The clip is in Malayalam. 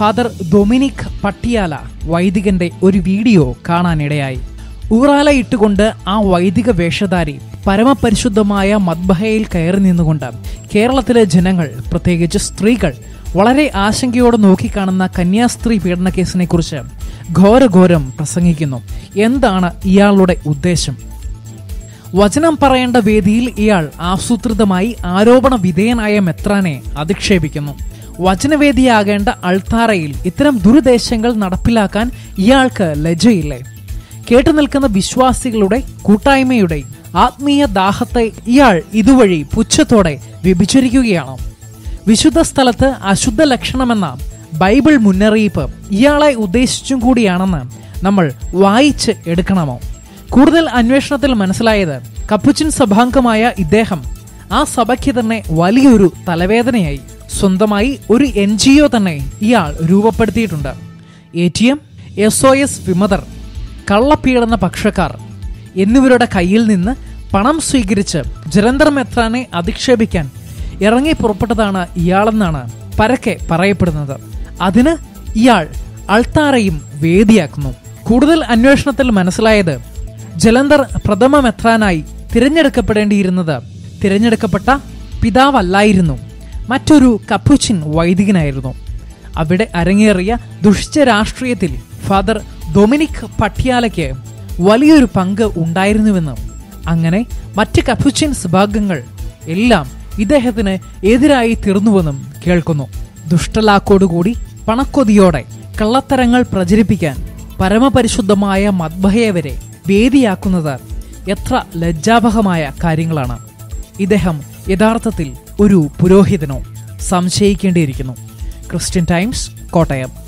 ഫാദർ ഡൊമിനിക് പട്ടിയാല വൈദികന്റെ ഒരു വീഡിയോ കാണാനിടയായി ഊറാല ഇട്ടുകൊണ്ട് ആ വൈദിക വേഷധാരി പരമപരിശുദ്ധമായ മദ്ബഹയിൽ കയറി നിന്നുകൊണ്ട് കേരളത്തിലെ ജനങ്ങൾ പ്രത്യേകിച്ച് സ്ത്രീകൾ വളരെ ആശങ്കയോടെ നോക്കിക്കാണുന്ന കന്യാസ്ത്രീ പീഡന കേസിനെ കുറിച്ച് ഘോരഘോരം പ്രസംഗിക്കുന്നു എന്താണ് ഇയാളുടെ ഉദ്ദേശം വചനം പറയേണ്ട വേദിയിൽ ഇയാൾ ആസൂത്രിതമായി ആരോപണ വിധേയനായ മെത്രാനെ അധിക്ഷേപിക്കുന്നു വചനവേദിയാകേണ്ട അൾത്താറയിൽ ഇത്തരം ദുരുദ്ദേശങ്ങൾ നടപ്പിലാക്കാൻ ഇയാൾക്ക് ലജ്ജയില്ലേ കേട്ടു നിൽക്കുന്ന വിശ്വാസികളുടെ കൂട്ടായ്മയുടെ ആത്മീയ ദാഹത്തെ ഇയാൾ ഇതുവഴി പുച്ഛത്തോടെ വ്യഭിചരിക്കുകയാണോ വിശുദ്ധ സ്ഥലത്ത് അശുദ്ധ ലക്ഷണമെന്ന ബൈബിൾ മുന്നറിയിപ്പ് ഇയാളെ ഉദ്ദേശിച്ചും കൂടിയാണെന്ന് നമ്മൾ വായിച്ച് എടുക്കണമോ കൂടുതൽ അന്വേഷണത്തിൽ മനസ്സിലായത് കപ്പുച്ചിൻ സഭാംഗമായ ഇദ്ദേഹം ആ സഭയ്ക്ക് തന്നെ വലിയൊരു തലവേദനയായി സ്വന്തമായി ഒരു എൻ ജി ഒ തന്നെ ഇയാൾ രൂപപ്പെടുത്തിയിട്ടുണ്ട് A T M S O S വിമതർ കള്ളപ്പീഡന പക്ഷക്കാർ എന്നിവരുടെ കയ്യിൽ നിന്ന് പണം സ്വീകരിച്ച് ജലന്ധർ മെത്രാനെ അധിക്ഷേപിക്കാൻ ഇറങ്ങി പുറപ്പെട്ടതാണ് ഇയാളെന്നാണ് പരക്കെ പറയപ്പെടുന്നത് അതിന് ഇയാൾ അൾത്താറയും വേദിയാക്കുന്നു കൂടുതൽ അന്വേഷണത്തിൽ മനസ്സിലായത് ജലന്ധർ പ്രഥമ മെത്രാനായി തിരഞ്ഞെടുക്കപ്പെടേണ്ടിയിരുന്നത് തിരഞ്ഞെടുക്കപ്പെട്ട പിതാവല്ലായിരുന്നു മറ്റൊരു കപ്പുച്ചിൻ വൈദികനായിരുന്നു അവിടെ അരങ്ങേറിയ ദുഷിച്ച രാഷ്ട്രീയത്തിൽ ഫാദർ ഡൊമിനിക് പട്ടിയാലയ്ക്ക് വലിയൊരു പങ്ക് ഉണ്ടായിരുന്നുവെന്നും അങ്ങനെ മറ്റ് കപ്പുച്ചിൻ വിഭാഗങ്ങൾ എല്ലാം ഇദ്ദേഹത്തിന് എതിരായി തീർന്നുവെന്നും കേൾക്കുന്നു ദുഷ്ടലാക്കോടുകൂടി പണക്കൊതിയോടെ കള്ളത്തരങ്ങൾ പ്രചരിപ്പിക്കാൻ പരമപരിശുദ്ധമായ മദ്ബഹയെ വരെ വേദിയാക്കുന്നത് എത്ര ലജ്ജാവഹമായ കാര്യങ്ങളാണ് ഇദ്ദേഹം യഥാർത്ഥത്തിൽ ഒരു പുരോഹിതനോ സംശയിക്കേണ്ടിയിരിക്കുന്നു ക്രിസ്ത്യൻ ടൈംസ് കോട്ടയം